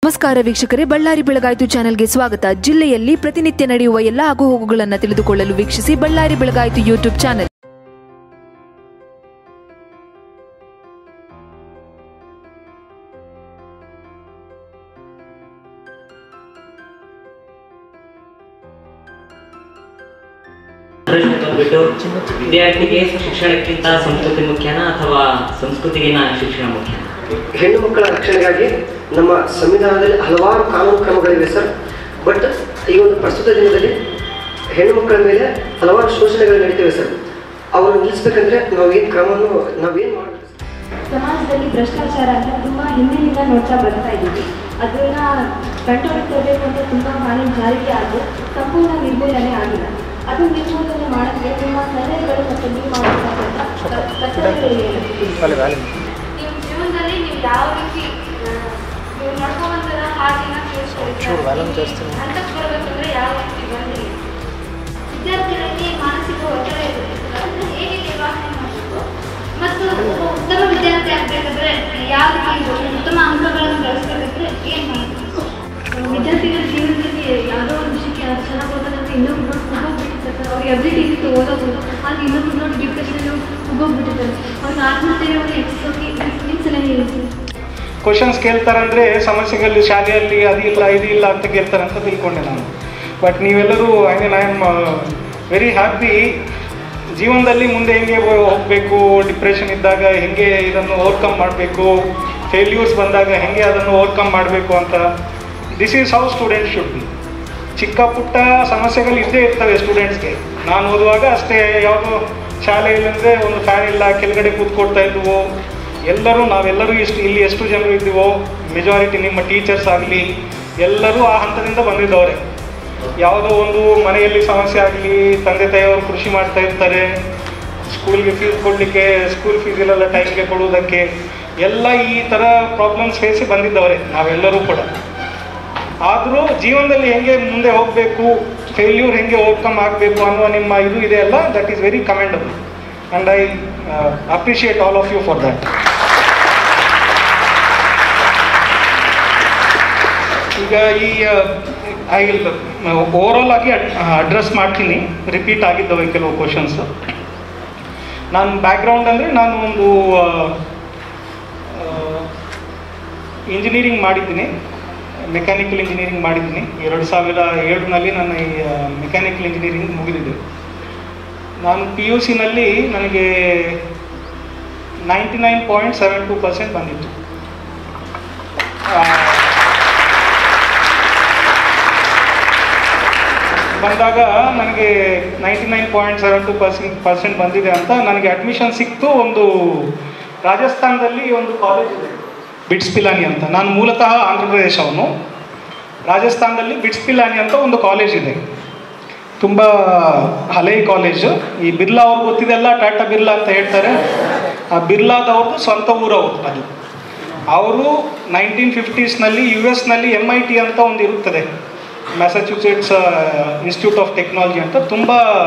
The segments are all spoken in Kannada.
ನಮಸ್ಕಾರ ವೀಕ್ಷಕರೇ ಬಳ್ಳಾರಿ ಬೆಳಗಾಯಿತು ಚಾನೆಲ್ಗೆ ಸ್ವಾಗತ ಜಿಲ್ಲೆಯಲ್ಲಿ ಪ್ರತಿನಿತ್ಯ ನಡೆಯುವ ಎಲ್ಲ ಆಗುಹೋಗುಗಳನ್ನು ತಿಳಿದುಕೊಳ್ಳಲು ವೀಕ್ಷಿಸಿ ಬಳ್ಳಾರಿ ಬೆಳಗಾಯಿತು ಯೂಟ್ಯೂಬ್ ಚಾನೆಲ್ ಪ್ರಶ್ನೆ ಬಂದ್ಬಿಟ್ಟು ವಿದ್ಯಾರ್ಥಿಗೆ ಶಿಕ್ಷಣಕ್ಕಿಂತ ಸಂಸ್ಕೃತಿ ಮುಖ್ಯನಾ ಅಥವಾ ಸಂಸ್ಕೃತಿಗಿನ ಶಿಕ್ಷಣ ಮುಖ್ಯನಾ ಹೆಣ್ಣು ಮಕ್ಕಳ ರಕ್ಷಣೆಗಾಗಿ ನಮ್ಮ ಸಂವಿಧಾನದಲ್ಲಿ ಹಲವಾರು ಕಾನೂನು ಕ್ರಮಗಳಿವೆ ಸರ್ ಬಟ್ ಈ ಒಂದು ಪ್ರಸ್ತುತ ದಿನದಲ್ಲಿ ಹೆಣ್ಣು ಮಕ್ಕಳ ಮೇಲೆ ಹಲವಾರು ಶೋಷಣೆಗಳು ನಡೀತಿವೆ ಸರ್ ಅವರನ್ನು ನಿಲ್ಲಿಸ್ಬೇಕಂದ್ರೆ ನಾವು ಏನು ಕ್ರಮವನ್ನು ನಾವೇನು ಮಾಡಬೇಕು ಸರ್ ಸಮಾಜದಲ್ಲಿ ಭ್ರಷ್ಟಾಚಾರ ಅಂತ ತುಂಬ ಹಿಂದಿನಿಂದ ನೋಡ್ತಾ ಬರ್ತಾ ಇದ್ದೀವಿ ಅದನ್ನ ಕಂಟ್ರೋಲ್ ತರಬೇಕು ಅಂತ ತುಂಬ ಕಾನೂನು ಜಾರಿಗೆ ಆದರೂ ಸಂಪೂರ್ಣ ನಿರ್ಮೂಲನೆ ಆಗಿಲ್ಲ ಅದು ನಿರ್ಮೂಲನೆ ಮಾಡೋಕ್ಕೆ ನಿಮ್ಮ ಸಲಹೆಗಳು ಮತ್ತು ನೀವು ಮಾಡತಕ್ಕಂಥ ಕರ್ತವ್ಯಗಳೇನು ನಿಮ್ಮ ಜೀವನದಲ್ಲಿ ನೀವು ಯಾವ ರೀತಿ ಆ, ನೀವು ನಡ್ಕೊಂಬಂದಿರ ಹಾದಿನ ತಿಳಿಸ್ಕೊಡ್ತೀರಾ ಹಂತಕ್ಕೆ ಬರ್ಬೇಕಂದ್ರೆ ಯಾವ ರೀತಿ ಬಂದಿರಿ ವಿದ್ಯಾರ್ಥಿಗಳಿಗೆ ಮಾನಸಿಕ ಒತ್ತಡ ಇರುತ್ತೆ ಅದನ್ನ ಹೇಗೆ ನಿರ್ವಹಣೆ ಮಾಡಬೇಕು ಮತ್ತು ಒಬ್ಬ ಉತ್ತಮ ವಿದ್ಯಾರ್ಥಿ ಆಗಬೇಕಾದ್ರೆ ಯಾವ ರೀತಿ ಉತ್ತಮ ಅಂಕಗಳನ್ನು ಗಳಿಸ್ಬೇಕಿದ್ರೆ ಏನು ಮಾಡಬೇಕು ವಿದ್ಯಾರ್ಥಿಗಳ ಜೀವನದಲ್ಲಿ ಯಾವುದೋ ಒಂದು ವಿಷಯಕ್ಕೆ ಅದು ಚೆನ್ನಾಗಿ ಓದೋದಂದ್ರೆ ಇನ್ನೊಬ್ರು ನೋಡಿ ಹೋಗ್ಬಿಟ್ಟಿರ್ತಾರೆ ಅವ್ರಿಗೆ ಅಬಿಲಿಟಿ ಇತ್ತು ಓದೋದು ಆದರೆ ಇನ್ನೊಬ್ರು ನೋಡಿ ಡಿಪ್ರೆಷನ್ ಹೋಗ್ಬಿಟ್ಟಿರ್ತಾರೆ ಅವ್ರಿಗೆ ಆತ್ಮಹತ್ಯೆಯನ್ನು ಹೆಚ್ಚಿಸೋಕೆ ನಿಮ್ಮ ಸಲಹೆ ಏನು ಸರ್? ಕ್ವಶನ್ಸ್ ಕೇಳ್ತಾರಂದ್ರೆ ಸಮಸ್ಯೆಗಳು ಶಾಲೆಯಲ್ಲಿ ಅದಿಲ್ಲ ಇದಿಲ್ಲ ಅಂತ ಕೇಳ್ತಾರೆ ಅಂತ ತಿಳ್ಕೊಂಡೆ ನಾನು ಬಟ್ ನೀವೆಲ್ಲರೂ I mean I am very happy ಜೀವನದಲ್ಲಿ ಮುಂದೆ ಹೆಂಗೆ ಹೋಗಬೇಕು ಡಿಪ್ರೆಷನ್ ಇದ್ದಾಗ ಹೆಂಗೆ ಇದನ್ನು ಓವರ್ಕಮ್ ಮಾಡಬೇಕು ಫೇಲ್ಯೂರ್ಸ್ ಬಂದಾಗ ಹೆಂಗೆ ಅದನ್ನು ಓವರ್ಕಮ್ ಮಾಡಬೇಕು ಅಂತ this is how student should be ಚಿಕ್ಕ ಪುಟ್ಟ ಸಮಸ್ಯೆಗಳು ಇದ್ದೇ ಇರ್ತವೆ ಸ್ಟೂಡೆಂಟ್ಸ್ಗೆ ನಾನು ಓದುವಾಗ ಅಷ್ಟೇ ಯಾವುದೋ ಶಾಲೆಯಲ್ಲಿ ಅಂದರೆ ಒಂದು ಫ್ಯಾನ್ ಇಲ್ಲ ಕೆಳಗಡೆ ಕೂತ್ಕೊಳ್ತಾ ಇದ್ವು ಎಲ್ಲರೂ ನಾವೆಲ್ಲರೂ ಇಷ್ಟು ಇಲ್ಲಿ ಎಷ್ಟು ಜನರು ಇದ್ದೀವೋ ಮೆಜಾರಿಟಿ ನಿಮ್ಮ ಟೀಚರ್ಸ್ ಆಗಲಿ ಎಲ್ಲರೂ ಆ ಹಂತದಿಂದ ಬಂದಿದ್ದವರೆ ಯಾವುದೋ ಒಂದು ಮನೆಯಲ್ಲಿ ಸಮಸ್ಯೆ ಆಗಲಿ ತಂದೆ ತಾಯಿಯವರು ಕೃಷಿ ಮಾಡ್ತಾ ಇರ್ತಾರೆ ಸ್ಕೂಲ್ಗೆ ಫೀಸ್ ಕೊಡಲಿಕ್ಕೆ ಸ್ಕೂಲ್ ಫೀಸಲ್ಲೆಲ್ಲ ಟೈಮ್ಗೆ ಕೊಡುವುದಕ್ಕೆ ಎಲ್ಲ ಈ ಥರ ಪ್ರಾಬ್ಲಮ್ಸ್ ಫೇಸಿ ಬಂದಿದ್ದವರೆ ನಾವೆಲ್ಲರೂ ಕೂಡ ಆದರೂ ಜೀವನದಲ್ಲಿ ಹೆಂಗೆ ಮುಂದೆ ಹೋಗಬೇಕು ಫೇಲ್ಯೂರ್ ಹೆಂಗೆ ಓವರ್ಕಮ್ ಆಗಬೇಕು ಅನ್ನುವ ನಿಮ್ಮ ಇದು ಇದೆ ಅಲ್ಲ that is very commendable and I appreciate all of you for that ಈಗ ಈ ಐ ವಿಲ್ ಓವರಾಲ್ ಆಗಿ ಅಡ್ರೆಸ್ ಮಾಡ್ತೀನಿ ರಿಪೀಟ್ ಆಗಿದ್ದವೆ ಕೆಲವು ಕ್ವಶನ್ಸ್ ನಾನು ಬ್ಯಾಕ್ಗ್ರೌಂಡ್ ಅಂದರೆ ನಾನು ಒಂದು ಇಂಜಿನಿಯರಿಂಗ್ ಮಾಡಿದ್ದೀನಿ ಮೆಕ್ಯಾನಿಕಲ್ ಇಂಜಿನಿಯರಿಂಗ್ ಮಾಡಿದ್ದೀನಿ ಎರಡು ಸಾವಿರ ಏಳರಲ್ಲಿ ನನ್ನ ಈ ಮೆಕ್ಯಾನಿಕಲ್ ಇಂಜಿನಿಯರಿಂಗ್ ಮುಗಿದಿದೆ ನಾನು ಪಿ ಯು ಸಿನಲ್ಲಿ ನನಗೆ ninety nine point seven two percent ಬಂದಿತ್ತು ಆ, ಬಂದಾಗ ನನಗೆ ninety nine point seven two percent percent ಬಂದಿದೆ ಅಂತ ನನಗೆ ಅಡ್ಮಿಷನ್ ಸಿಕ್ತು ಒಂದು ರಾಜಸ್ಥಾನದಲ್ಲಿ ಒಂದು ಕಾಲೇಜ್ ಇದೆ ಬಿಟ್ಸ್ ಪಿಲಾನಿ ಅಂತ ನಾನು ಮೂಲತಃ ಆಂಧ್ರ ಪ್ರದೇಶವನು ರಾಜಸ್ಥಾನದಲ್ಲಿ ಬಿಟ್ಸ್ ಪಿಲಾನಿ ಅಂತ ಒಂದು ಕಾಲೇಜ್ ಇದೆ ತುಂಬ ಹಳೆಯ ಕಾಲೇಜು ಈ ಬಿರ್ಲಾ ಅವ್ರು ಗೊತ್ತಿದೆಲ್ಲ ಟಾಟಾ ಬಿರ್ಲಾ ಅಂತ ಹೇಳ್ತಾರೆ ಆ ಬಿರ್ಲಾದವ್ರದ್ದು ಸ್ವಂತ ಊರವ್ರು ಅದು ಅವರು ನೈನ್ಟೀನ್ ಫಿಫ್ಟೀಸ್ನಲ್ಲಿ ಯು ಎಸ್ನಲ್ಲಿ ಎಮ್ ಐ ಟಿ ಅಂತ ಒಂದು ಇರುತ್ತದೆ ಮ್ಯಾಸಚ್ಯೂಸೆಟ್ಸ್ ಇನ್ಸ್ಟಿಟ್ಯೂಟ್ ಆಫ್ ಟೆಕ್ನಾಲಜಿ ಅಂತ ತುಂಬ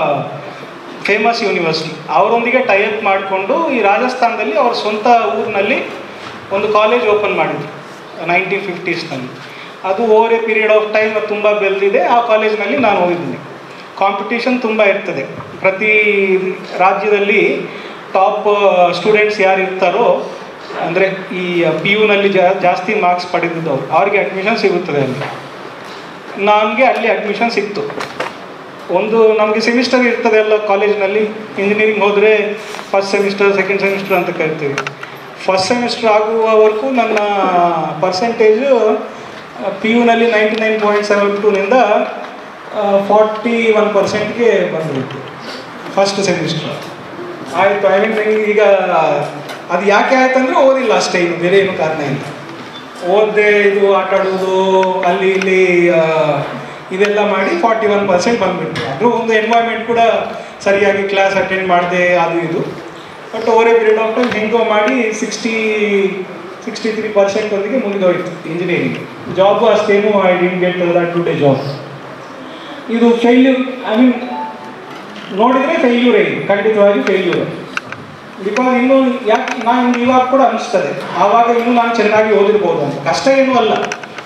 ಫೇಮಸ್ ಯೂನಿವರ್ಸಿಟಿ ಅವರೊಂದಿಗೆ ಟೈಅಪ್ ಮಾಡಿಕೊಂಡು ಈ ರಾಜಸ್ಥಾನದಲ್ಲಿ ಅವ್ರ ಸ್ವಂತ ಊರಿನಲ್ಲಿ ಒಂದು ಕಾಲೇಜ್ ಓಪನ್ ಮಾಡಿದ್ರು ನೈನ್ಟೀನ್ ಫಿಫ್ಟೀಸ್ನಲ್ಲಿ ಅದು over a period of time ತುಂಬ ಬೆಳೆದಿದೆ ಆ ಕಾಲೇಜ್ನಲ್ಲಿ ನಾನು ಓದಿದ್ದೀನಿ ಕಾಂಪಿಟೇಷನ್ ತುಂಬ ಇರ್ತದೆ ಪ್ರತಿ ರಾಜ್ಯದಲ್ಲಿ ಟಾಪ್ ಸ್ಟೂಡೆಂಟ್ಸ್ ಯಾರು ಇರ್ತಾರೋ ಅಂದರೆ ಈ ಪಿ ಯುನಲ್ಲಿ ಜಾಸ್ತಿ ಮಾರ್ಕ್ಸ್ ಪಡೆದಿದ್ದವರು ಅವ್ರಿಗೆ ಅಡ್ಮಿಷನ್ ಸಿಗುತ್ತದೆ ಅಲ್ಲಿ ನನಗೆ ಅಲ್ಲಿ ಅಡ್ಮಿಷನ್ ಸಿಕ್ತು ಒಂದು ನಮಗೆ ಸೆಮಿಸ್ಟರ್ ಇರ್ತದೆ ಎಲ್ಲ ಕಾಲೇಜ್ನಲ್ಲಿ ಇಂಜಿನಿಯರಿಂಗ್ ಹೋದರೆ ಫಸ್ಟ್ ಸೆಮಿಸ್ಟರ್ ಸೆಕೆಂಡ್ ಸೆಮಿಸ್ಟರ್ ಅಂತ ಕರಿತೀವಿ ಫಸ್ಟ್ ಸೆಮಿಸ್ಟರ್ ಆಗುವವರೆಗೂ ನನ್ನ ಪರ್ಸೆಂಟೇಜು ಪಿ ಯುನಲ್ಲಿ ನೈಂಟಿ ನೈನ್ ಪಾಯಿಂಟ್ ಸೆವೆನ್ ಟೂನಿಂದ ಫಾರ್ಟಿ ಒನ್ ಪರ್ಸೆಂಟ್ಗೆ ಬಂದುಬಿಟ್ಟು ಫಸ್ಟ್ ಸೆಮಿಸ್ಟರ್ ಆಯಿತು ಐ ಮೀನ್ ಈಗ ಅದು ಯಾಕೆ ಆಯ್ತು ಅಂದರೆ ಓದಿಲ್ಲ ಅಷ್ಟೇ ಇನ್ನು ಬೇರೆ ಏನು ಕಾರಣ ಇಲ್ಲ ಓದದೆ ಇದು ಆಟ ಆಡೋದು ಅಲ್ಲಿ ಇಲ್ಲಿ ಆ, ಇದೆಲ್ಲ ಮಾಡಿ ಫಾರ್ಟಿ ಒನ್ ಪರ್ಸೆಂಟ್ ಬಂದುಬಿಟ್ಟು ಅದು ಒಂದು ಎನ್ವೈರ್ಮೆಂಟ್ ಕೂಡ ಸರಿಯಾಗಿ ಕ್ಲಾಸ್ ಅಟೆಂಡ್ ಮಾಡಿದೆ ಅದು ಇದು but over a period of time ಹೆಂಗೋ ಮಾಡಿ ಸಿಕ್ಸ್ಟಿ ಸಿಕ್ಸ್ಟಿ ತ್ರೀ ಪರ್ಸೆಂಟ್ ಒಂದಿಗೆ ಮುಗಿದೋಯ್ತು ಇಂಜಿನಿಯರಿಂಗ್ ಜಾಬು ಅಷ್ಟೇನು I didn't get that today job ಇದು ಫೇಲ್ಯೂರ್ ಐ ಮೀನ್ ನೋಡಿದರೆ ಫೇಲ್ಯೂರೇ ಇದು ಖಂಡಿತವಾಗಿ ಫೇಲ್ಯೂರ್ ಬಿಕಾಸ್ ಇನ್ನು ಯಾಕೆ ನಾನು ಇವಾಗ ಕೂಡ ಅನಿಸ್ತದೆ ಆವಾಗ ಇನ್ನೂ ನಾನು ಚೆನ್ನಾಗಿ ಓದಿರ್ಬೋದು ಅಂತ ಕಷ್ಟ ಏನೂ ಅಲ್ಲ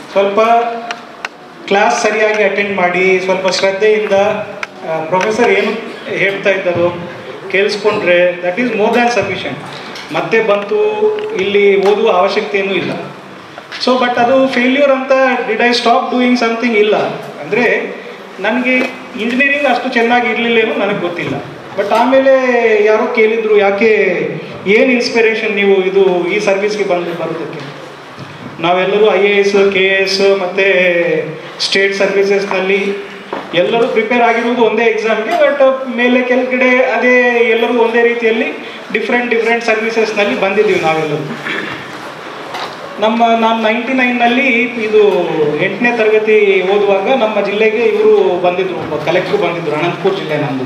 ಸ್ವಲ್ಪ ಕ್ಲಾಸ್ ಸರಿಯಾಗಿ ಅಟೆಂಡ್ ಮಾಡಿ ಸ್ವಲ್ಪ ಶ್ರದ್ಧೆಯಿಂದ ಪ್ರೊಫೆಸರ್ ಏನು ಹೇಳ್ತಾ ಇದ್ದಾರೋ ಕೇಳಿಸ್ಕೊಂಡ್ರೆ that is more than sufficient ಮತ್ತೆ ಬಂತು ಇಲ್ಲಿ ಓದುವ ಅವಶ್ಯಕತೆಯೂ ಇಲ್ಲ ಸೊ ಬಟ್ ಅದು ಫೇಲ್ಯೂರ್ ಅಂತ did I stop doing something ಇಲ್ಲ ಅಂದರೆ ನನಗೆ ಇಂಜಿನಿಯರಿಂಗ್ ಅಷ್ಟು ಚೆನ್ನಾಗಿ ಇರಲಿಲ್ಲೇನೋ ನನಗೆ ಗೊತ್ತಿಲ್ಲ ಬಟ್ ಆಮೇಲೆ ಯಾರೋ ಕೇಳಿದ್ರು ಯಾಕೆ ಏನು ಇನ್ಸ್ಪಿರೇಷನ್ ನೀವು ಇದು ಈ ಸರ್ವಿಸ್ಗೆ ಬಂದು ಬರೋದಕ್ಕೆ ನಾವೆಲ್ಲರೂ I A S K A S ಮತ್ತು ಸ್ಟೇಟ್ ಸರ್ವಿಸಸ್ನಲ್ಲಿ ಎಲ್ಲರೂ ಪ್ರಿಪೇರ್ ಆಗಿರುವುದು ಒಂದೇ ಎಕ್ಸಾಮ್ಗೆ ಬಟ್ ಮೇಲೆ ಕೆಳಗಡೆ ಅದೇ ಎಲ್ಲರೂ ಒಂದೇ ರೀತಿಯಲ್ಲಿ ಡಿಫ್ರೆಂಟ್ ಡಿಫ್ರೆಂಟ್ ಸರ್ವಿಸಸ್ನಲ್ಲಿ ಬಂದಿದ್ದೀವಿ ನಾವೆಲ್ಲರೂ ನಮ್ಮ ನಾನು ನೈಂಟಿ ನೈನ್ನಲ್ಲಿ ಇದು ಎಂಟನೇ ತರಗತಿ ಓದುವಾಗ ನಮ್ಮ ಜಿಲ್ಲೆಗೆ ಇವರು ಬಂದಿದ್ರು ಒಬ್ಬ ಕಲೆಕ್ಟ್ರು ಬಂದಿದ್ರು ಅನಂತಪುರ ಜಿಲ್ಲೆ ನಮ್ಮದು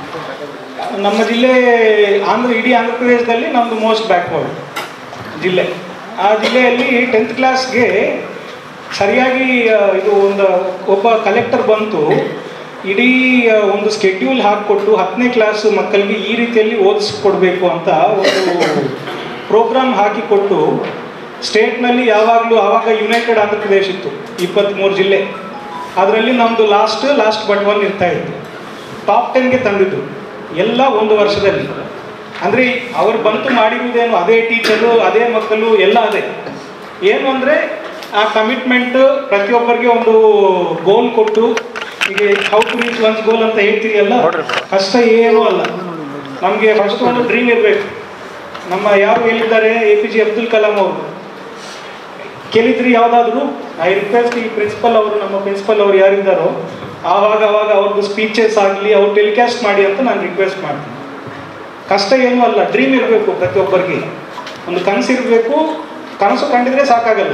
ನಮ್ಮ ಜಿಲ್ಲೆ ಆಂಧ್ರ ಇಡೀ ಆಂಧ್ರ ಪ್ರದೇಶದಲ್ಲಿ ನಮ್ಮದು ಮೋಸ್ಟ್ ಬ್ಯಾಕ್ವರ್ಡ್ ಜಿಲ್ಲೆ ಆ ಜಿಲ್ಲೆಯಲ್ಲಿ ಟೆಂತ್ ಕ್ಲಾಸ್ಗೆ ಸರಿಯಾಗಿ ಆ, ಇದು ಒಂದು ಒಬ್ಬ ಕಲೆಕ್ಟರ್ ಬಂತು ಇಡೀ ಆ, ಒಂದು ಸ್ಕೆಡ್ಯೂಲ್ ಹಾಕಿಕೊಟ್ಟು ಹತ್ತನೇ ಕ್ಲಾಸ್ ಮಕ್ಕಳಿಗೆ ಈ ರೀತಿಯಲ್ಲಿ ಓದಿಸ್ಕೊಡ್ಬೇಕು ಅಂತ ಒಂದು ಪ್ರೋಗ್ರಾಮ್ ಹಾಕಿಕೊಟ್ಟು ಸ್ಟೇಟ್ನಲ್ಲಿ ಯಾವಾಗಲೂ ಆವಾಗ ಯುನೈಟೆಡ್ ಆಂಧ್ರ ಪ್ರದೇಶ ಇತ್ತು ಇಪ್ಪತ್ತ್ಮೂರು ಜಿಲ್ಲೆ ಅದರಲ್ಲಿ ನಮ್ಮದು ಲಾಸ್ಟ್ ಲಾಸ್ಟ್ ಬಟ್ ಒನ್ ಇರ್ತಾ ಇತ್ತು ಟಾಪ್ ಟೆನ್ಗೆ ತಂದಿದ್ದು ಎಲ್ಲ ಒಂದು ವರ್ಷದಲ್ಲಿ ಅಂದರೆ ಅವರು ಬಂತು ಮಾಡಿರುವುದೇನು ಅದೇ ಟೀಚರು ಅದೇ ಮಕ್ಕಳು ಎಲ್ಲ ಅದೇ ಏನು ಅಂದರೆ ಆ ಕಮಿಟ್ಮೆಂಟ್ ಪ್ರತಿಯೊಬ್ಬರಿಗೆ ಒಂದು ಗೋಲ್ ಕೊಟ್ಟು ಈಗ how to reach one's goal ಅಂತ ಹೇಳ್ತೀರಿಯಲ್ಲ ಕಷ್ಟ ಏನೂ ಅಲ್ಲ ನಮಗೆ ಫಸ್ಟ್ ಒಂದು ಡ್ರೀಮ್ ಇರಬೇಕು ನಮ್ಮ ಯಾರು ಹೇಳಿದ್ದಾರೆ A P J Abdul Kalam ಅವರು ಕೇಳಿದ್ರಿ ಯಾವುದಾದ್ರು ಐ ರಿಕ್ವೆಸ್ಟ್ ಈ ಪ್ರಿನ್ಸಿಪಲ್ ಅವರು ನಮ್ಮ ಪ್ರಿನ್ಸಿಪಲ್ ಅವರು ಯಾರಿದ್ದಾರೋ ಆವಾಗ ಆವಾಗ ಅವ್ರದ್ದು ಸ್ಪೀಚಸ್ ಆಗಲಿ ಅವ್ರು ಟೆಲಿಕಾಸ್ಟ್ ಮಾಡಿ ಅಂತ ನಾನು ರಿಕ್ವೆಸ್ಟ್ ಮಾಡ್ತೀನಿ ಕಷ್ಟ ಏನೂ ಅಲ್ಲ ಡ್ರೀಮ್ ಇರಬೇಕು ಪ್ರತಿಯೊಬ್ಬರಿಗೆ ಒಂದು ಕನಸು ಇರಬೇಕು ಕನಸು ಕಂಡಿದ್ರೆ ಸಾಕಾಗಲ್ಲ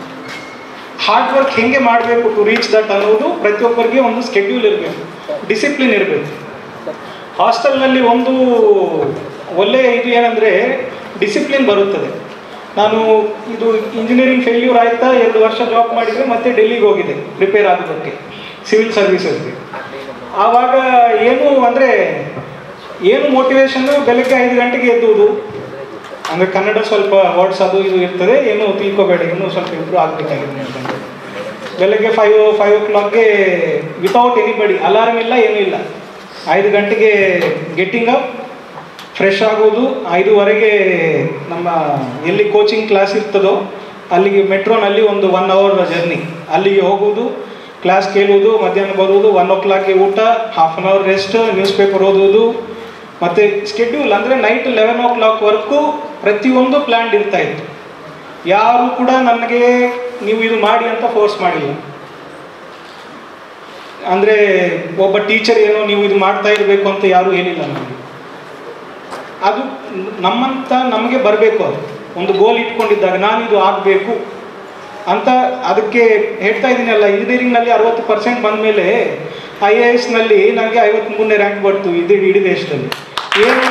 ಹಾರ್ಡ್ ವರ್ಕ್ ಹೆಂಗೆ ಮಾಡಬೇಕು ಟು ರೀಚ್ ದಟ್ ಅನ್ನೋದು ಪ್ರತಿಯೊಬ್ಬರಿಗೆ ಒಂದು ಸ್ಕೆಡ್ಯೂಲ್ ಇರಬೇಕು ಡಿಸಿಪ್ಲಿನ್ ಇರಬೇಕು ಹಾಸ್ಟೆಲ್ನಲ್ಲಿ ಒಂದು ಒಳ್ಳೆಯ ಇದು ಏನಂದರೆ ಡಿಸಿಪ್ಲಿನ್ ಬರುತ್ತದೆ ನಾನು ಇದು ಇಂಜಿನಿಯರಿಂಗ್ ಫೇಲ್ಯೂರ್ ಆಯ್ತಾ ಎರಡು ವರ್ಷ ಜಾಬ್ ಮಾಡಿದರೆ ಮತ್ತೆ ಡೆಲ್ಲಿಗೆ ಹೋಗಿದೆ ಪ್ರಿಪೇರ್ ಆಗೋದಕ್ಕೆ ಸಿವಿಲ್ ಸರ್ವಿಸಸ್ಗೆ ಆವಾಗ ಏನು ಅಂದರೆ ಏನು ಮೋಟಿವೇಶನ್ನು ಬೆಳಗ್ಗೆ ಐದು ಗಂಟೆಗೆ ಎದ್ದುವುದು ಅಂದರೆ ಕನ್ನಡ ಸ್ವಲ್ಪ ವರ್ಡ್ಸ್ ಅದು ಇದು ಇರ್ತದೆ ಏನು ತಿಳ್ಕೊಬೇಡಿ ಇನ್ನೂ ಸ್ವಲ್ಪ ಇಂಪ್ರೂವ್ ಆಗಬೇಕಾಗಿದೆ ಅಂತ ಬೆಳಗ್ಗೆ ಫೈವ್ ಫೈವ್ ಓ ಕ್ಲಾಕ್ಗೆ ವಿತೌಟ್ ಎನಿಬಡಿ ಅಲಾರ್ಮ್ ಇಲ್ಲ ಏನೂ ಇಲ್ಲ ಐದು ಗಂಟೆಗೆ ಗೆಟ್ಟಿಂಗ್ ಅಪ್ ಫ್ರೆಶ್ ಆಗೋದು ಐದುವರೆಗೆ ನಮ್ಮ ಎಲ್ಲಿ ಕೋಚಿಂಗ್ ಕ್ಲಾಸ್ ಇರ್ತದೋ ಅಲ್ಲಿಗೆ ಮೆಟ್ರೋನಲ್ಲಿ ಒಂದು ಒನ್ ಅವರ್ ಜರ್ನಿ ಅಲ್ಲಿಗೆ ಹೋಗೋದು ಕ್ಲಾಸ್ ಕೇಳುವುದು ಮಧ್ಯಾಹ್ನ ಬರುವುದು ಒನ್ ಓ ಕ್ಲಾಕ್ಗೆ ಊಟ half an hour rest newspaper ಓದುವುದು ಮತ್ತು ಸ್ಕೆಡ್ಯೂಲ್ ಅಂದರೆ ನೈಟ್ ಲೆವೆನ್ ಓ ಕ್ಲಾಕ್ವರೆಗೂ ಪ್ರತಿಯೊಂದು ಪ್ಲ್ಯಾನ್ ಇರ್ತಾ ಇತ್ತು ಯಾರು ಕೂಡ ನನಗೆ ನೀವು ಇದು ಮಾಡಿ ಅಂತ ಫೋರ್ಸ್ ಮಾಡಿಲ್ಲ ಅಂದರೆ ಒಬ್ಬ ಟೀಚರ್ ಏನೋ ನೀವು ಇದು ಮಾಡ್ತಾ ಇರಬೇಕು ಅಂತ ಯಾರೂ ಹೇಳಿಲ್ಲ ನನಗೆ ಅದು ನಮ್ಮಂತ ನಮಗೆ ಬರಬೇಕು ಅದು ಒಂದು ಗೋಲ್ ಇಟ್ಕೊಂಡಿದ್ದಾಗ ನಾನು ಇದು ಆಗಬೇಕು ಅಂತ ಅದಕ್ಕೆ ಹೇಳ್ತಾ ಇದ್ದೀನಲ್ಲ ಇಂಜಿನಿಯರಿಂಗ್ನಲ್ಲಿ ಅರವತ್ತು ಪರ್ಸೆಂಟ್ ಬಂದ ಮೇಲೆ ಐ ಎ ಎಸ್ನಲ್ಲಿ ನನಗೆ ಐವತ್ತ್ಮೂರನೇ ರ್ಯಾಂಕ್ ಬಂತು ಇದು ಇಡೀ ದೇಶದಲ್ಲಿ ಏನು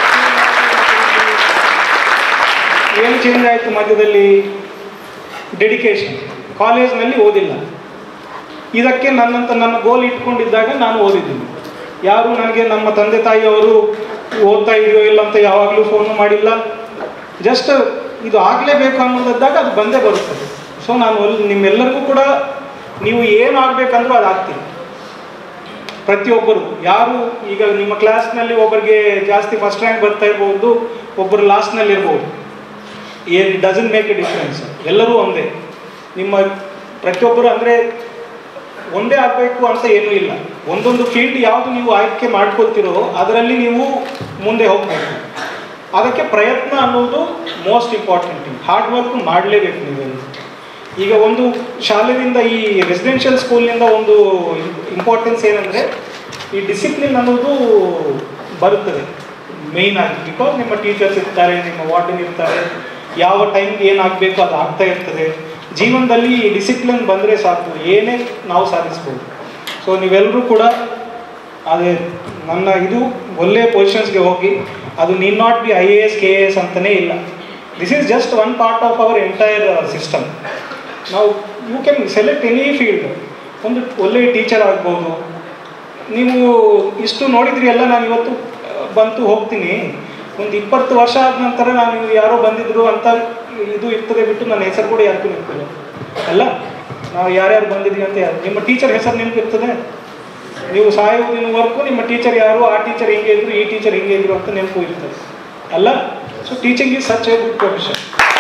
ಏನು ಚೇಂಜ್ ಆಯಿತು ಮಧ್ಯದಲ್ಲಿ ಡೆಡಿಕೇಶನ್ ಕಾಲೇಜ್ನಲ್ಲಿ ಓದಿಲ್ಲ ಇದಕ್ಕೆ ನನ್ನಂತ ನನ್ನ ಗೋಲ್ ಇಟ್ಕೊಂಡಿದ್ದಾಗ ನಾನು ಓದಿದ್ದೀನಿ ಯಾರು ನನಗೆ ನಮ್ಮ ತಂದೆ ತಾಯಿಯವರು ಓದ್ತಾ ಇದೆಯೋ ಇಲ್ಲ ಅಂತ ಯಾವಾಗಲೂ ಫೋನು ಮಾಡಿಲ್ಲ ಜಸ್ಟ್ ಇದು ಆಗಲೇಬೇಕು ಅನ್ನೋದಿದ್ದಾಗ ಅದು ಬಂದೇ ಬರುತ್ತದೆ ಸೊ ನಾನು ಒಲ್- ನಿಮ್ಮೆಲ್ಲರಿಗೂ ಕೂಡ ನೀವು ಏನು ಆಗಬೇಕಂದ್ರೂ ಅದು ಆಗ್ತೀನಿ ಪ್ರತಿಯೊಬ್ಬರು ಯಾರು ಈಗ ನಿಮ್ಮ ಕ್ಲಾಸ್ನಲ್ಲಿ ಒಬ್ಬರಿಗೆ ಜಾಸ್ತಿ ಫಸ್ಟ್ ರ್ಯಾಂಕ್ ಬರ್ತಾ ಇರ್ಬೋದು ಒಬ್ಬರು ಲಾಸ್ಟ್ನಲ್ಲಿ ಇರ್ಬೋದು ಏನು ಡಸನ್ ಮೇಕ್ ಎ ಡಿಫ್ರೆನ್ಸ್ ಎಲ್ಲರೂ ಒಂದೇ ನಿಮ್ಮ ಪ್ರತಿಯೊಬ್ಬರು ಅಂದರೆ ಒಂದೇ ಆಗಬೇಕು ಅಂತ ಏನೂ ಇಲ್ಲ ಒಂದೊಂದು ಫೀಲ್ಡ್ ಯಾವುದು ನೀವು ಆಯ್ಕೆ ಮಾಡ್ಕೊಳ್ತಿರೋ ಅದರಲ್ಲಿ ನೀವು ಮುಂದೆ ಹೋಗಬೇಕು ಅದಕ್ಕೆ ಪ್ರಯತ್ನ ಅನ್ನೋದು ಮೋಸ್ಟ್ ಇಂಪಾರ್ಟೆಂಟ್ ಹಾರ್ಡ್ ವರ್ಕ್ ಮಾಡಲೇಬೇಕು ನೀವೆಲ್ಲ ಈಗ ಒಂದು ಶಾಲೆಯಿಂದ ಈ ರೆಸಿಡೆನ್ಷಿಯಲ್ ಸ್ಕೂಲ್ನಿಂದ ಒಂದು ಇಂಪಾರ್ಟೆನ್ಸ್ ಏನಂದರೆ ಈ ಡಿಸಿಪ್ಲಿನ್ ಅನ್ನೋದು ಬರುತ್ತದೆ ಮೇಯ್ನ್ ಆಗಿ ಬಿಕಾಸ್ ನಿಮ್ಮ ಟೀಚರ್ಸ್ ಇರ್ತಾರೆ ನಿಮ್ಮ ವಾರ್ಡನ್ ಇರ್ತಾರೆ ಯಾವ ಟೈಮ್ಗೆ ಏನಾಗಬೇಕು ಅದು ಆಗ್ತಾ ಇರ್ತದೆ ಜೀವನದಲ್ಲಿ ಈ ಡಿಸಿಪ್ಲಿನ್ ಬಂದರೆ ಸಾಕು ಏನೇ ನಾವು ಸಾಧಿಸ್ಬೋದು ಸೊ ನೀವೆಲ್ಲರೂ ಕೂಡ ಅದೇ ನನ್ನ ಇದು ಒಳ್ಳೆಯ ಪೊಸಿಷನ್ಸ್ಗೆ ಹೋಗಿ ಅದು need not be I A S K A S ಅಂತಲೇ ಇಲ್ಲ this is just one part of our entire system ನಾವು you can select any field ಒಂದು ಒಳ್ಳೆಯ ಟೀಚರ್ ಆಗ್ಬೋದು ನೀವು ಇಷ್ಟು ನೋಡಿದ್ರಿ ಎಲ್ಲ ನಾನು ಇವತ್ತು ಆ, ಬಂತು ಹೋಗ್ತೀನಿ ಒಂದು ಇಪ್ಪತ್ತು ವರ್ಷ ಆದ ನಂತರ ನಾನು ಯಾರೋ ಬಂದಿದ್ರು ಅಂತ ಇದು ಇರ್ತದೆ ಬಿಟ್ಟು ನನ್ನ ಹೆಸರು ಕೂಡ ಯಾರಿಗೂ ನಿಂತಿಲ್ಲ ಅಲ್ಲ ನಾವು ಯಾರ್ಯಾರು ಬಂದಿದ್ದೀವಿ ಅಂತ ಯಾರು ನಿಮ್ಮ ಟೀಚರ್ ಹೆಸರು ನೆನಪಿರ್ತದೆ ನೀವು ಸಾಯುವುದಿನವರೆಗೂ ನಿಮ್ಮ ಟೀಚರ್ ಯಾರು ಆ ಟೀಚರ್ ಹೆಂಗೆ ಇದ್ರು ಈ ಟೀಚರ್ ಹೆಂಗೆ ಇದ್ರು ಅಂತ ನೆನಪು ಇರ್ತದೆ ಅಲ್ಲ so teaching is such a good profession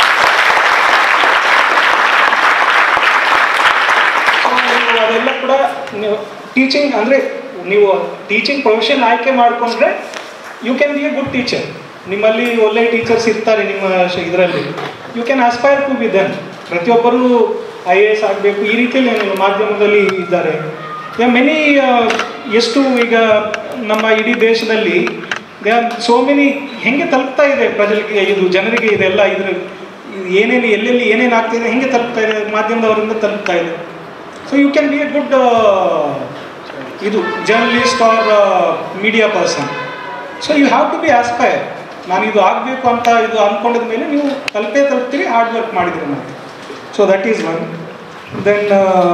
ನೀವು ಅದೆಲ್ಲ ಕೂಡ ನೀವು ಟೀಚಿಂಗ್ ಅಂದರೆ ನೀವು ಟೀಚಿಂಗ್ ಪ್ರೊಫೆಷನ್ ಆಯ್ಕೆ ಮಾಡಿಕೊಂಡ್ರೆ you can be a good teacher ನಿಮ್ಮಲ್ಲಿ ಒಳ್ಳೆ ಟೀಚರ್ಸ್ ಇರ್ತಾರೆ ನಿಮ್ಮ ಇದರಲ್ಲಿ you can aspire to be then ಪ್ರತಿಯೊಬ್ಬರೂ ಐ ಎ ಎಸ್ ಆಗಬೇಕು ಈ ರೀತಿಯಲ್ಲಿ ಏನಿಲ್ಲ ಮಾಧ್ಯಮದಲ್ಲಿ ಇದ್ದಾರೆ ಮೆನಿ ಎಷ್ಟು ಈಗ ನಮ್ಮ ಇಡೀ ದೇಶದಲ್ಲಿ ದೇ ಆರ್ ಸೋ ಮೆನಿ ಹೆಂಗೆ ತಲುಪ್ತಾ ಇದೆ ಪ್ರಜರಿಗೆ ಇದು ಜನರಿಗೆ ಇದೆಲ್ಲ ಇದ್ರ ಇದು ಏನೇನು ಎಲ್ಲೆಲ್ಲಿ ಏನೇನು ಆಗ್ತಿದೆ ಹೆಂಗೆ ತಲುಪ್ತಾ ಇದೆ ಮಾಧ್ಯಮದವರಿಂದ ತಲುಪ್ತಾ ಇದೆ so you can be a good ಇದು journalist or media person so you have to be aspire ನಾನು ಇದು ಆಗಬೇಕು ಅಂತ ಇದು ಅಂದ್ಕೊಂಡಿದ ಮೇಲೆ ನೀವು ತಲುಪೇ ತಲುಪ್ತೀರಿ ಹಾರ್ಡ್ ವರ್ಕ್ ಮಾಡಿದ್ರಿ ಮಾತು so that is one then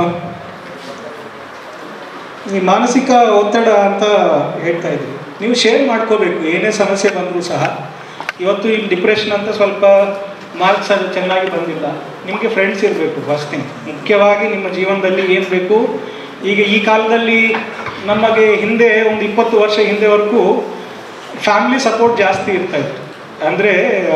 ಈ ಮಾನಸಿಕ ಒತ್ತಡ ಅಂತ ಹೇಳ್ತಾ ಇದ್ರಿ ನೀವು ಶೇರ್ ಮಾಡ್ಕೋಬೇಕು ಏನೇ ಸಮಸ್ಯೆ ಬಂದರೂ ಸಹ ಇವತ್ತು ಇಲ್ಲಿ ಡಿಪ್ರೆಷನ್ ಅಂತ ಸ್ವಲ್ಪ ಮಾರ್ಕ್ಸ್ ಅದು ಚೆನ್ನಾಗಿ ಬಂದಿಲ್ಲ ನಿಮಗೆ ಫ್ರೆಂಡ್ಸ್ ಇರಬೇಕು ಫಸ್ಟ್ ಥಿಂಗ್ ಮುಖ್ಯವಾಗಿ ನಿಮ್ಮ ಜೀವನದಲ್ಲಿ ಏನು ಬೇಕು ಈಗ ಈ ಕಾಲದಲ್ಲಿ ನಮಗೆ ಹಿಂದೆ ಒಂದು ಇಪ್ಪತ್ತು ವರ್ಷ ಹಿಂದೆವರೆಗೂ ಫ್ಯಾಮಿಲಿ ಸಪೋರ್ಟ್ ಜಾಸ್ತಿ ಇರ್ತಾ ಇತ್ತು ಅಂದರೆ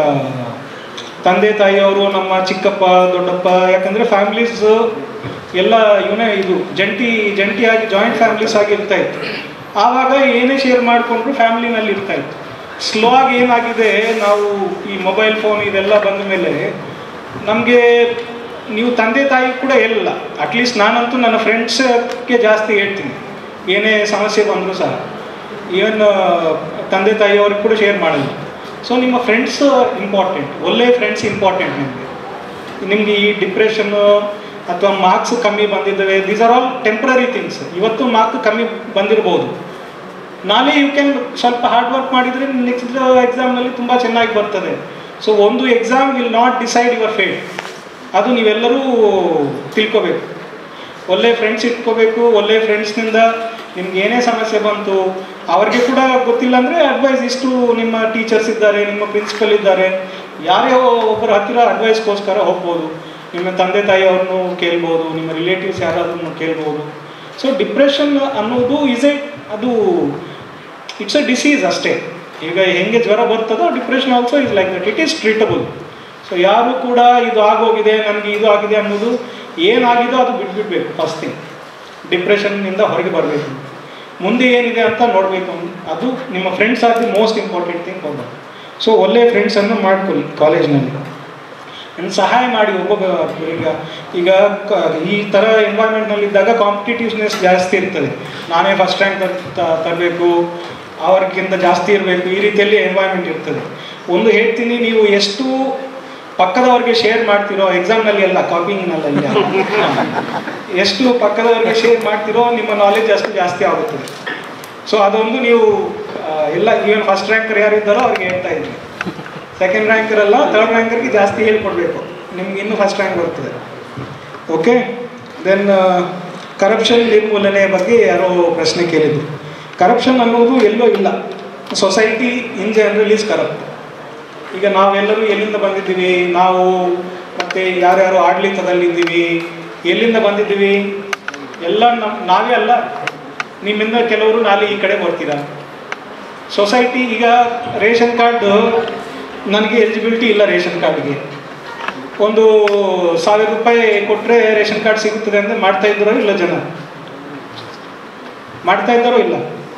ತಂದೆ ತಾಯಿಯವರು ನಮ್ಮ ಚಿಕ್ಕಪ್ಪ ದೊಡ್ಡಪ್ಪ ಯಾಕಂದರೆ ಫ್ಯಾಮಿಲೀಸ್ ಎಲ್ಲ ಇವನೇ ಇದು ಜಂಟಿ ಜಂಟಿಯಾಗಿ ಜಾಯಿಂಟ್ ಫ್ಯಾಮಿಲೀಸ್ ಆಗಿ ಇರ್ತಾ ಇತ್ತು ಆವಾಗ ಏನೇ ಶೇರ್ ಮಾಡಿಕೊಂಡ್ರು ಫ್ಯಾಮಿಲಿನಲ್ಲಿ ಇರ್ತಾ ಇತ್ತು ಸ್ಲೋ ಆಗಿ ಏನಾಗಿದೆ ನಾವು ಈ ಮೊಬೈಲ್ ಫೋನ್ ಇದೆಲ್ಲ ಬಂದ ಮೇಲೆ ನಮಗೆ ನೀವು ತಂದೆ ತಾಯಿ ಕೂಡ ಹೇಳಿಲ್ಲ ಅಟ್ಲೀಸ್ಟ್ ನಾನಂತೂ ನನ್ನ ಫ್ರೆಂಡ್ಸ್ಗೆ ಜಾಸ್ತಿ ಹೇಳ್ತೀನಿ ಏನೇ ಸಮಸ್ಯೆ ಬಂದರೂ ಸಹ ಈವನ್ ತಂದೆ ತಾಯಿಯವ್ರಿಗೆ ಕೂಡ ಶೇರ್ ಮಾಡಲ್ಲ ಸೊ ನಿಮ್ಮ ಫ್ರೆಂಡ್ಸ್ ಇಂಪಾರ್ಟೆಂಟ್ ಒಳ್ಳೆ ಫ್ರೆಂಡ್ಸ್ ಇಂಪಾರ್ಟೆಂಟ್ ನಿಮಗೆ ನಿಮಗೆ ಈ ಡಿಪ್ರೆಷನ್ನು ಅಥವಾ ಮಾರ್ಕ್ಸ್ ಕಮ್ಮಿ ಬಂದಿದ್ದಾವೆ these are all temporary things ಇವತ್ತು ಮಾರ್ಕ್ ಕಮ್ಮಿ ಬಂದಿರ್ಬೋದು ನಾಳೆ ಯು ಕ್ಯಾನ್ ಸ್ವಲ್ಪ ಹಾರ್ಡ್ ವರ್ಕ್ ಮಾಡಿದರೆ ನೆಕ್ಸ್ಟ್ ಎಕ್ಸಾಮ್ನಲ್ಲಿ ತುಂಬ ಚೆನ್ನಾಗಿ ಬರ್ತದೆ ಸೊ ಒಂದು exam will not decide your fate ಅದು ನೀವೆಲ್ಲರೂ ತಿಳ್ಕೊಬೇಕು ಒಳ್ಳೆ ಫ್ರೆಂಡ್ಸ್ ಇಟ್ಕೋಬೇಕು ಒಳ್ಳೆ ಫ್ರೆಂಡ್ಸ್ನಿಂದ ನಿಮ್ಗೆ ಏನೇ ಸಮಸ್ಯೆ ಬಂತು ಅವ್ರಿಗೆ ಕೂಡ ಗೊತ್ತಿಲ್ಲ ಅಂದರೆ ಅಡ್ವೈಸ್ ಇಷ್ಟು ನಿಮ್ಮ ಟೀಚರ್ಸ್ ಇದ್ದಾರೆ ನಿಮ್ಮ ಪ್ರಿನ್ಸಿಪಲ್ ಇದ್ದಾರೆ ಯಾರೇ ಒಬ್ಬರ ಹತ್ತಿರ ಅಡ್ವೈಸ್ಗೋಸ್ಕರ ಹೋಗ್ಬೋದು ನಿಮ್ಮ ತಂದೆ ತಾಯಿಯವ್ರನ್ನು ಕೇಳ್ಬೋದು ನಿಮ್ಮ ರಿಲೇಟಿವ್ಸ್ ಯಾರಾದ್ರೂ ಕೇಳ್ಬೋದು ಸೊ ಡಿಪ್ರೆಷನ್ ಅನ್ನೋದು ಇಸ್ ಎ ಅದು ಇಟ್ಸ್ ಎ ಡಿಸೀಸ್ ಅಷ್ಟೇ ಈಗ ಹೆಂಗೆ ಜ್ವರ ಬರ್ತದೋ depression also is like that it is treatable so ಯಾರು ಕೂಡ ಇದು ಆಗೋಗಿದೆ ನನಗೆ ಇದು ಆಗಿದೆ ಅನ್ನೋದು ಏನಾಗಿದೋ ಅದು ಬಿಟ್ಬಿಡ್ಬೇಕು ಫಸ್ಟ್ ಥಿಂಗ್ ಡಿಪ್ರೆಷನ್ನಿಂದ ಹೊರಗೆ ಬರಬೇಕು ಮುಂದೆ ಏನಿದೆ ಅಂತ ನೋಡಬೇಕು ಅದು ನಿಮ್ಮ friends are the most important thing ಹೋಗ್ಬೇಕು ಸೊ ಒಳ್ಳೆಯ ಫ್ರೆಂಡ್ಸನ್ನು ಮಾಡ್ಕೊಳ್ಳಿ ಕಾಲೇಜ್ನಲ್ಲಿ ಇನ್ನು ಸಹಾಯ ಮಾಡಿ ಒಬ್ಬೊಬ್ಬ ಈಗ ಈಗ ಕ- ಈ ಥರ ಎನ್ವೈರ್ಮೆಂಟ್ನಲ್ಲಿದ್ದಾಗ ಕಾಂಪಿಟೇಟಿವ್ನೆಸ್ ಜಾಸ್ತಿ ಇರ್ತದೆ ನಾನೇ ಫಸ್ಟ್ ರ್ಯಾಂಕ್ ತರಬೇಕು ಅವ್ರಿಗಿಂತ ಜಾಸ್ತಿ ಇರಬೇಕು ಈ ರೀತಿಯಲ್ಲಿ ಎನ್ವೈರ್ಮೆಂಟ್ ಇರ್ತದೆ ಒಂದು ಹೇಳ್ತೀನಿ ನೀವು ಎಷ್ಟು ಪಕ್ಕದವ್ರಿಗೆ ಶೇರ್ ಮಾಡ್ತಿರೋ ಎಕ್ಸಾಮ್ನಲ್ಲಿ ಎಲ್ಲ ಕಾಪಿಂಗ್ನಲ್ಲ ಎಷ್ಟು ಪಕ್ಕದವ್ರಿಗೆ ಶೇರ್ ಮಾಡ್ತಿರೋ ನಿಮ್ಮ ನಾಲೆಜ್ ಅಷ್ಟು ಜಾಸ್ತಿ ಆಗುತ್ತದೆ ಸೊ ಅದೊಂದು ನೀವು ಆ, ಎಲ್ಲ ಈವನ್ ಫಸ್ಟ್ ರ್ಯಾಂಕರ್ ಯಾರಿದ್ದಾರೋ ಅವ್ರಿಗೆ ಹೇಳ್ತಾ ಇದ್ದೀನಿ ಸೆಕೆಂಡ್ ರ್ಯಾಂಕರ್ ಅಲ್ಲ ಥರ್ಡ್ ರ್ಯಾಂಕರ್ಗೆ ಜಾಸ್ತಿ ಹೇಳ್ಕೊಡ್ಬೇಕು ನಿಮ್ಗೆ ಇನ್ನೂ ಫಸ್ಟ್ ರ್ಯಾಂಕ್ ಬರ್ತದೆ ಓಕೆ ದೆನ್ ಕರಪ್ಷನ್ ನಿರ್ಮೂಲನೆ ಬಗ್ಗೆ ಯಾರೋ ಪ್ರಶ್ನೆ ಕೇಳಿದ್ರು ಕರಪ್ಷನ್ ಅನ್ನೋದು ಎಲ್ಲೋ ಇಲ್ಲ society in general is corrupt ಈಗ ನಾವೆಲ್ಲರೂ ಎಲ್ಲಿಂದ ಬಂದಿದ್ದೀವಿ ನಾವು ಮತ್ತು ಯಾರ್ಯಾರು ಆಡಳಿತದಲ್ಲಿದ್ದೀವಿ ಎಲ್ಲಿಂದ ಬಂದಿದ್ದೀವಿ ಎಲ್ಲ ನಮ್ಮ ನಾವೇ ಅಲ್ಲ ನಿಮ್ಮಿಂದ ಕೆಲವರು ನಾಳೆ ಈ ಕಡೆ ಬರ್ತೀರಾ ಸೊಸೈಟಿ ಈಗ ರೇಷನ್ ಕಾರ್ಡ್ ನನಗೆ ಎಲಿಜಿಬಿಲಿಟಿ ಇಲ್ಲ ರೇಷನ್ ಕಾರ್ಡ್ಗೆ ಒಂದು ಸಾವಿರ ರೂಪಾಯಿ ಕೊಟ್ಟರೆ ರೇಷನ್ ಕಾರ್ಡ್ ಸಿಗುತ್ತದೆ ಅಂದರೆ ಮಾಡ್ತಾ ಇದ್ದಾರೋ ಇಲ್ಲ ಜನ ಮಾಡ್ತಾ ಇದ್ದಾರೋ ಇಲ್ಲ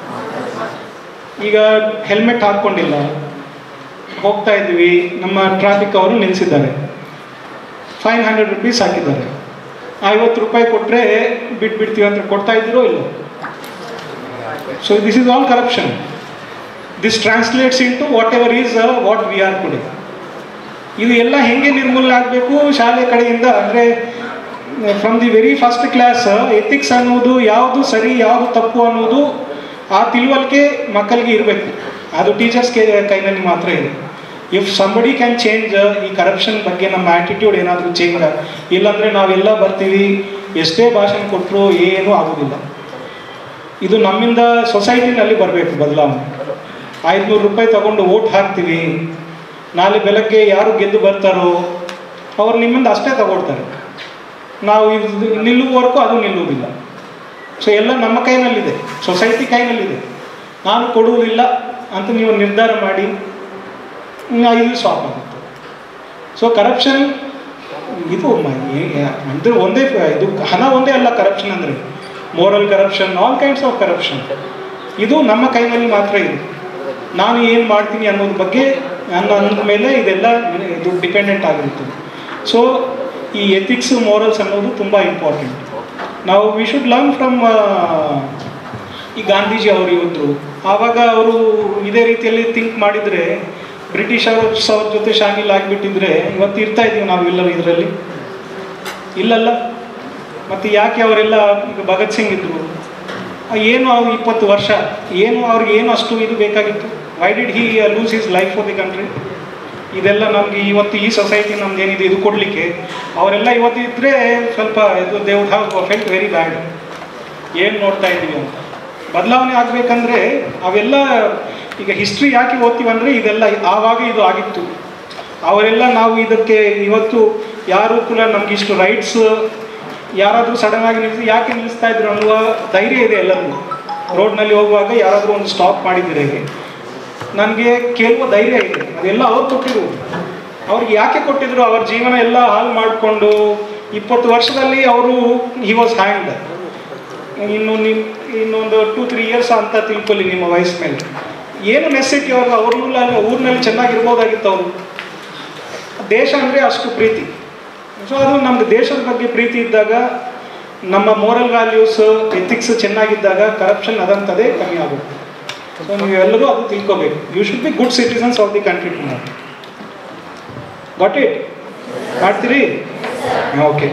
ಈಗ ಹೆಲ್ಮೆಟ್ ಹಾಕ್ಕೊಂಡಿಲ್ಲ ಹೋಗ್ತಾ ಇದ್ವಿ ನಮ್ಮ ಟ್ರಾಫಿಕ್ ಅವರು ನಿಲ್ಲಿಸಿದ್ದಾರೆ ಫೈವ್ ಹಂಡ್ರೆಡ್ ರುಪೀಸ್ ಹಾಕಿದ್ದಾರೆ ಐವತ್ತು ರೂಪಾಯಿ ಕೊಟ್ಟರೆ ಬಿಟ್ಬಿಡ್ತೀವಿ ಅಂತ ಕೊಡ್ತಾ ಇದ್ದೀರೋ ಇಲ್ಲ so this is all corruption this translates into whatever is what we are today ಇದು ಎಲ್ಲ ಹೆಂಗೆ ನಿರ್ಮೂಲನೆ ಆಗಬೇಕು ಶಾಲೆ ಕಡೆಯಿಂದ ಅಂದರೆ from the very first class ethics ಅನ್ನೋದು ಯಾವುದು ಸರಿ ಯಾವುದು ತಪ್ಪು ಅನ್ನೋದು ಆ ತಿಳುವಳಿಕೆ ಮಕ್ಕಳಿಗೆ ಇರಬೇಕು ಅದು ಟೀಚರ್ಸ್ಗೆ ಕೈನಲ್ಲಿ ಮಾತ್ರ ಇದೆ ಇಫ್ ಸಂಬಡಿ ಕ್ಯಾನ್ ಚೇಂಜ್ ಈ ಕರಪ್ಷನ್ ಬಗ್ಗೆ ನಮ್ಮ ಆ್ಯಟಿಟ್ಯೂಡ್ ಏನಾದರೂ ಚೇಂಜ್ ಇಲ್ಲಾಂದರೆ ನಾವೆಲ್ಲ ಬರ್ತೀವಿ ಎಷ್ಟೇ ಭಾಷಣ ಕೊಟ್ಟರು ಏನೂ ಆಗೋದಿಲ್ಲ ಇದು ನಮ್ಮಿಂದ ಸೊಸೈಟಿನಲ್ಲಿ ಬರಬೇಕು ಬದಲಾವಣೆ ಐದುನೂರು ರೂಪಾಯಿ ತಗೊಂಡು ಓಟ್ ಹಾಕ್ತೀವಿ ನಾಳೆ ಬೆಳಗ್ಗೆ ಯಾರು ಗೆದ್ದು ಬರ್ತಾರೋ ಅವ್ರು ನಿಮ್ಮಿಂದ ಅಷ್ಟೇ ತಗೊಳ್ತಾರೆ ನಾವು ಇದು ನಿಲ್ಲುವವರೆಗೂ ಅದು ನಿಲ್ಲುವುದಿಲ್ಲ ಸೊ ಎಲ್ಲ ನಮ್ಮ ಕೈನಲ್ಲಿದೆ ಸೊಸೈಟಿ ಕೈನಲ್ಲಿದೆ ನಾನು ಕೊಡುವುದಿಲ್ಲ ಅಂತ ನೀವು ನಿರ್ಧಾರ ಮಾಡಿ ಹ್ಮ್, ಇದು ಸ್ಟಾಪ್ ಆಗುತ್ತೆ ಸೊ ಕರಪ್ಷನ್ ಇದು ಮ- ಏ- ಏ- ಅಂದ್ರೆ ಒಂದೇ ಇದು ಹಣ ಒಂದೇ ಅಲ್ಲ ಕರಪ್ಷನ್ ಅಂದರೆ moral corruption all kinds of corruption ಇದು ನಮ್ಮ ಕೈನಲ್ಲಿ ಮಾತ್ರ ಇದೆ ನಾನು ಏನು ಮಾಡ್ತೀನಿ ಅನ್ನೋದ್ರ ಬಗ್ಗೆ ನನ್ನ ಅನ್ನೋದ ಮೇಲೆ ಇದೆಲ್ಲ ಇದು ಡಿಪೆಂಡೆಂಟ್ ಆಗಿರ್ತದೆ ಸೊ ಈ ಎಥಿಕ್ಸ್ ಮೋರಲ್ಸ್ ಅನ್ನೋದು ತುಂಬ ಇಂಪಾರ್ಟೆಂಟ್ ನಾವು ವಿ ಶುಡ್ ಲರ್ನ್ ಫ್ರಮ್ ಈ ಗಾಂಧೀಜಿ ಅವರು ಇವತ್ತು ಆವಾಗ ಅವರು ಇದೇ ರೀತಿಯಲ್ಲಿ ಥಿಂಕ್ ಮಾಡಿದರೆ ಬ್ರಿಟಿಷ್ ಅವ್ರ ಅವ್ರ ಜೊತೆ ಶಾಮಿಲ್ ಆಗಿಬಿಟ್ಟಿದ್ರೆ ಇವತ್ತು ಇರ್ತಾ ಇದ್ದೀವಿ ನಾವು ಎಲ್ಲರೂ ಇದರಲ್ಲಿ ಇಲ್ಲಲ್ಲ ಮತ್ತು ಯಾಕೆ ಅವರೆಲ್ಲ ಈಗ ಭಗತ್ ಸಿಂಗ್ ಇದ್ರು ಆ ಏನು ಅವ್ರು ಇಪ್ಪತ್ತು ವರ್ಷ ಏನು ಅವ್ರಿಗೆ ಏನು ಅಷ್ಟು ಇದು ಬೇಕಾಗಿತ್ತು why did he lose his life for the country ಇದೆಲ್ಲ ನಮಗೆ ಇವತ್ತು ಈ ಸೊಸೈಟಿ ನಮ್ದು ಏನಿದೆ ಇದು ಕೊಡಲಿಕ್ಕೆ ಅವರೆಲ್ಲ ಇವತ್ತು ಇದ್ದರೆ ಸ್ವಲ್ಪ ಇದು they would have felt very bad ಏನು ನೋಡ್ತಾ ಇದ್ದೀವಿ ಅಂತ ಬದಲಾವಣೆ ಆಗಬೇಕಂದ್ರೆ ಅವೆಲ್ಲ ಈಗ ಹಿಸ್ಟ್ರಿ ಯಾಕೆ ಓದ್ತೀವಿ ಅಂದರೆ ಇದೆಲ್ಲ ಆವಾಗ ಇದು ಆಗಿತ್ತು ಅವರೆಲ್ಲ ನಾವು ಇದಕ್ಕೆ ಇವತ್ತು ಯಾರು ಕೂಡ ನಮ್ಗೆ ಇಷ್ಟು ರೈಟ್ಸ್ ಯಾರಾದರೂ ಸಡನ್ ಆಗಿ ನಿಲ್ಲಿಸಿ ಯಾಕೆ ನಿಲ್ಲಿಸ್ತಾ ಇದ್ರು ಅನ್ನುವ ಧೈರ್ಯ ಇದೆ ಎಲ್ಲರಿಗೂ ರೋಡ್ನಲ್ಲಿ ಹೋಗುವಾಗ ಯಾರಾದರೂ ಒಂದು ಸ್ಟಾಪ್ ಮಾಡಿದರೆ ನನಗೆ ಕೇಳುವ ಧೈರ್ಯ ಇದೆ ಅದೆಲ್ಲ ಅವ್ರು ಕೊಟ್ಟಿರುವುದು ಅವ್ರಿಗೆ ಯಾಕೆ ಕೊಟ್ಟಿದ್ರು ಅವ್ರ ಜೀವನ ಎಲ್ಲ ಹಾಳು ಮಾಡಿಕೊಂಡು ಇಪ್ಪತ್ತು ವರ್ಷದಲ್ಲಿ ಅವರು ಹಿ ವಾಸ್ ಹ್ಯಾಂಡ್ ಇನ್ನು ನಿಮ್ ಇನ್ನೊಂದು ಟೂ ತ್ರೀ ಇಯರ್ಸ್ ಅಂತ ತಿಳ್ಕೊಳ್ಳಿ ನಿಮ್ಮ ವಯಸ್ಸು ಮೇಲೆ ಏನು ನೆಸೆಸಿಟಿ ಅವ್ರಿಗೆ ಅವ್ರ ಊರಲ್ಲಿ ಊರಿನಲ್ಲಿ ಚೆನ್ನಾಗಿರ್ಬೋದಾಗಿತ್ತು ಅವರು ದೇಶ ಅಂದರೆ ಅಷ್ಟು ಪ್ರೀತಿ ಸೊ ಅದು ನಮ್ದು ದೇಶದ ಬಗ್ಗೆ ಪ್ರೀತಿ ಇದ್ದಾಗ ನಮ್ಮ ಮೋರಲ್ ವ್ಯಾಲ್ಯೂಸ್ ಎಥಿಕ್ಸ್ ಚೆನ್ನಾಗಿದ್ದಾಗ ಕರಪ್ಷನ್ ಅದಂಥದೇ ಕಮ್ಮಿ ಆಗುತ್ತೆ ಸೊ ನೀವೆಲ್ಲರೂ ಅದು ತಿಳ್ಕೊಬೇಕು you should be good citizens of the country to not got it ಮಾಡ್ತೀರಿ ಓಕೆ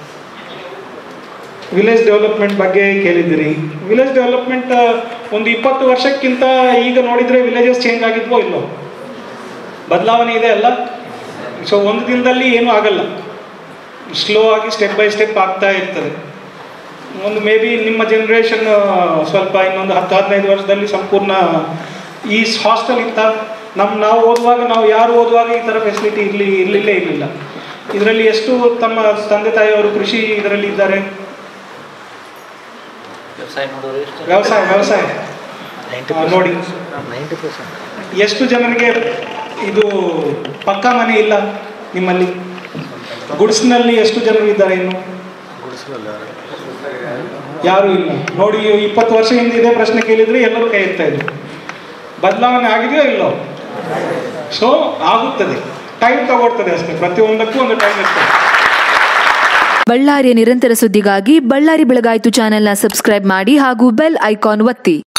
ವಿಲೇಜ್ ಡೆವಲಪ್ಮೆಂಟ್ ಬಗ್ಗೆ ಕೇಳಿದ್ದೀರಿ ವಿಲೇಜ್ ಡೆವಲಪ್ಮೆಂಟ್ ಒಂದು ಇಪ್ಪತ್ತು ವರ್ಷಕ್ಕಿಂತ ಈಗ ನೋಡಿದರೆ ವಿಲೇಜಸ್ ಚೇಂಜ್ ಆಗಿದ್ವೋ ಇಲ್ಲೋ ಬದಲಾವಣೆ ಇದೆ ಅಲ್ಲ ಸೊ ಒಂದು ದಿನದಲ್ಲಿ ಏನೂ ಆಗಲ್ಲ ಸ್ಲೋ ಆಗಿ ಸ್ಟೆಪ್ ಬೈ ಸ್ಟೆಪ್ ಆಗ್ತಾ ಇರ್ತದೆ ಒಂದು ಮೇ ಬಿ ನಿಮ್ಮ ಜನ್ರೇಷನ್ ಸ್ವಲ್ಪ ಇನ್ನೊಂದು ಹತ್ತು ಹದಿನೈದು ವರ್ಷದಲ್ಲಿ ಸಂಪೂರ್ಣ ಈ ಹಾಸ್ಟೆಲ್ ಇತ್ತ ನಮ್ಮ ನಾವು ಓದುವಾಗ ನಾವು ಯಾರು ಓದುವಾಗ ಈ ಥರ ಫೆಸಿಲಿಟಿ ಇರಲಿ ಇರಲಿಲ್ಲೇ ಇರಲಿಲ್ಲ ಇದರಲ್ಲಿ ಎಷ್ಟು ತಮ್ಮ ತಂದೆ ತಾಯಿಯವರು ಕೃಷಿ ಇದರಲ್ಲಿ ಇದ್ದಾರೆ ವ್ಯವಸಾಯ ನೋಡೋರು ಎಷ್ಟು ವ್ಯವಸಾಯ ವ್ಯವಸಾಯ ನೈಂಟಿ ಆ, ನೋಡಿ ನೈಂಟಿ ಪರ್ಸೆಂಟ್ ಎಷ್ಟು ಜನರಿಗೆ ಇದು ಪಕ್ಕಾ ಮನೆ ಇಲ್ಲ ನಿಮ್ಮಲ್ಲಿ ಗುಡ್ಸ್ನಲ್ಲಿ ಎಷ್ಟು ಜನರು ಇದ್ದಾರೆ ಇನ್ನು ಗುಡಿಸಲಲ್ಲ ಯಾರು ಇಲ್ಲ ನೋಡಿ ಇಪ್ಪತ್ತು ವರ್ಷ ಹಿಂದೆ ಇದೇ ಪ್ರಶ್ನೆ ಕೇಳಿದ್ರೆ ಎಲ್ಲರೂ ಕೈ ಎತ್ತಾ ಇದ್ರು ಬದಲಾವಣೆ ಆಗಿದೆಯೋ ಇಲ್ಲೋ ಸೊ ಆಗುತ್ತದೆ ಟೈಮ್ ತಗೊಳ್ತದೆ ಅಷ್ಟೇ ಪ್ರತಿಯೊಂದಕ್ಕೂ ಒಂದು ಟೈಮ್ ಇರ್ತದೆ ಬಳ್ಳಾರಿಯ ನಿರಂತರ ಸುದ್ದಿಗಾಗಿ ಬಳ್ಳಾರಿ ಬೆಳಗಾಯಿತು ಚಾನೆಲ್ನ ಸಬ್ಸ್ಕ್ರೈಬ್ ಮಾಡಿ ಹಾಗೂ ಬೆಲ್ ಐಕಾನ್ ಒತ್ತಿ